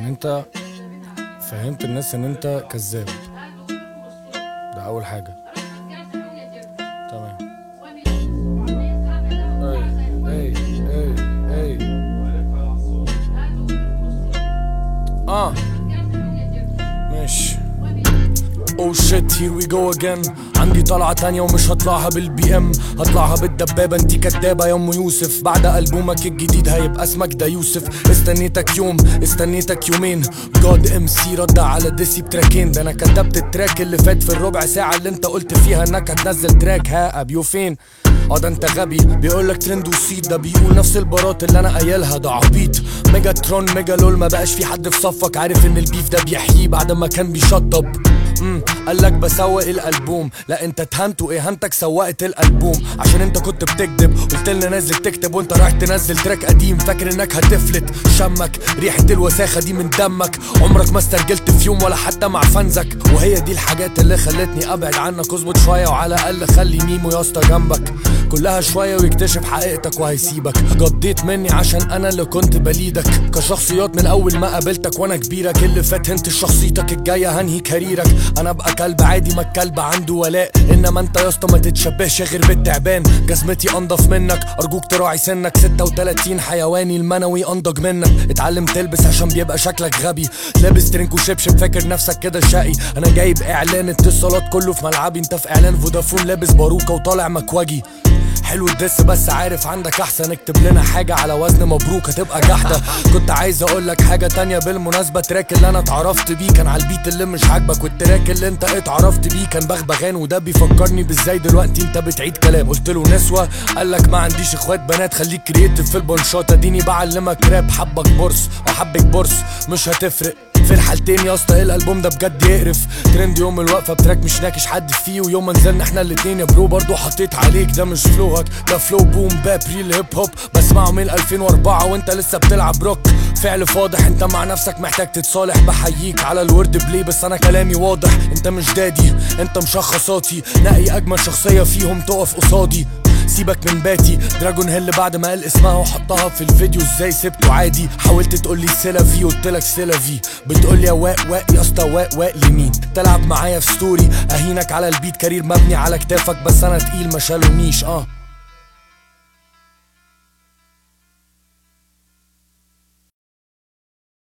يعني انت فهمت الناس ان انت كذاب ده اول حاجه تمام اي اي اي اي اه ماشي او شيت هير وي جو اجين عندي طلعة تانية ومش هطلعها بالبي ام هطلعها بالدبابة انتي كدابة يا ام يوسف بعد ألبومك الجديد هيبقى اسمك ده يوسف استنيتك يوم استنيتك يومين جاد ام سي رد على ديسي بتراكين ده انا كتبت التراك اللي فات في الربع ساعة اللي انت قلت فيها انك هتنزل تراك ها ابيو فين اه ده انت غبي بيقولك ترند وسيد ده بيقول نفس البارات اللي انا قايلها ده عبيط ميجا ترون ميجا لول ما بقاش في حد في صفك عارف ان البيف ده بيحييه بعد ما كان بيشطب امم قالك بسوق الالبوم لا انت اتهنت واهانتك سوقت الالبوم عشان انت كنت بتكذب قلت لنا نازل تكتب وانت رايح تنزل تراك قديم فاكر انك هتفلت شمك ريحه الوساخه دي من دمك عمرك ما استرجلت في يوم ولا حتى مع فانزك وهي دي الحاجات اللي خلتني ابعد عنك اظبط شويه وعلى الاقل خلي ميمو يا اسطى جنبك كلها شويه ويكتشف حقيقتك وهيسيبك قضيت مني عشان انا اللي كنت بليدك كشخصيات من اول ما قابلتك وانا كبيرك اللي فات انت شخصيتك الجايه هنهي كاريرك انا ابقى كلب عادي ما الكلب عنده ولاء انما انت يا اسطى ما تتشبهش غير بالتعبان جزمتي انضف منك ارجوك تراعي سنك 36 حيواني المنوي انضج منك اتعلم تلبس عشان بيبقى شكلك غبي لابس ترنك وشبشب فاكر نفسك كده شقي انا جايب اعلان اتصالات كله في ملعبي انت في اعلان فودافون لابس باروكه وطالع مكواجي حلو الدس بس عارف عندك احسن اكتب لنا حاجة على وزن مبروك هتبقى جحدة كنت عايز اقول لك حاجة تانية بالمناسبة تراك اللي انا اتعرفت بيه كان على البيت اللي مش عاجبك والتراك اللي انت اتعرفت بيه كان بغبغان وده بيفكرني بازاي دلوقتي انت بتعيد كلام قلت له نسوة قال لك ما عنديش اخوات بنات خليك كرييتيف في البنشاط اديني بعلمك راب حبك بورس وحبك بورس مش هتفرق في الحالتين يا اسطى الالبوم ده بجد يقرف ترند يوم الوقفه بتراك مش ناكش حد فيه ويوم ما نزلنا احنا الاتنين يا برو برضو حطيت عليك ده مش فلوهك ده فلو بوم باب ريل هيب هوب بسمعه من 2004 وانت لسه بتلعب روك فعل فاضح انت مع نفسك محتاج تتصالح بحييك على الورد بلاي بس انا كلامي واضح انت مش دادي انت مشخصاتي نقي اجمل شخصيه فيهم تقف قصادي سيبك من باتي دراجون هيل بعد ما قال اسمها وحطها في الفيديو ازاي سبته عادي حاولت تقولي سيلافي قلتلك سيلافي بتقولي يا واق واق يا اسطى واق واق لمين تلعب معايا في ستوري اهينك على البيت كارير مبني على كتافك بس انا تقيل ما شالونيش اه